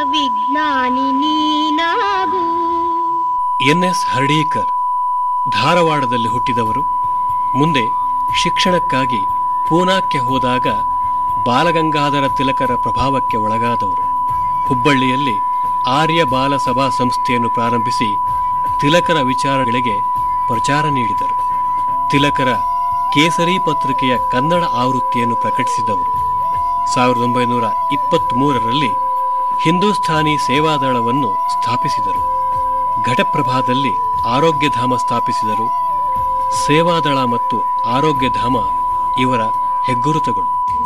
ವಿಜ್ಞಾನಿ ನೀನಾಗು N S Hardikar ಧಾರವಾಡದಲ್ಲಿ ಹುಟ್ಟಿದವರು ಮುಂದೆ ಶಿಕ್ಷಣಕ್ಕಾಗಿ ಪೂನಾಕ್ಕೆ ಹೋದಾಗ ಬಾಲಗಂಗಾಧರ ತಿಲಕರ ಪ್ರಭಾವಕ್ಕೆ ಒಳಗಾದವರು ಹುಬ್ಬಳ್ಳಿಯಲ್ಲಿ ಆರ್ಯ ಬಾಲ ಸಭಾ ಸಂಸ್ಥೆಯನ್ನು ಪ್ರಾರಂಭಿಸಿ ತಿಲಕರ ವಿಚಾರಗಳಿಗೆ ಪ್ರಚಾರ ನೀಡಿದರು ತಿಲಕರ ಕೇಸರಿ ಪತ್ರಿಕೆಯ ಕನ್ನಡ ಆವೃತ್ತಿಯನ್ನು ಪ್ರಕಟಿಸಿದವರು ಸಾವಿರದ ಒಂಬೈನೂರ ಇಪ್ಪತ್ತ್ಮೂರರಲ್ಲಿ ಹಿಂದೂಸ್ಥಾನಿ ಸೇವಾದಳವನ್ನು ಸ್ಥಾಪಿಸಿದರು ಘಟಪ್ರಭಾದಲ್ಲಿ ಆರೋಗ್ಯಧಾಮ ಸ್ಥಾಪಿಸಿದರು ಸೇವಾದಳ ಮತ್ತು ಆರೋಗ್ಯಧಾಮ ಇವರ ಹೆಗ್ಗುರುತುಗಳು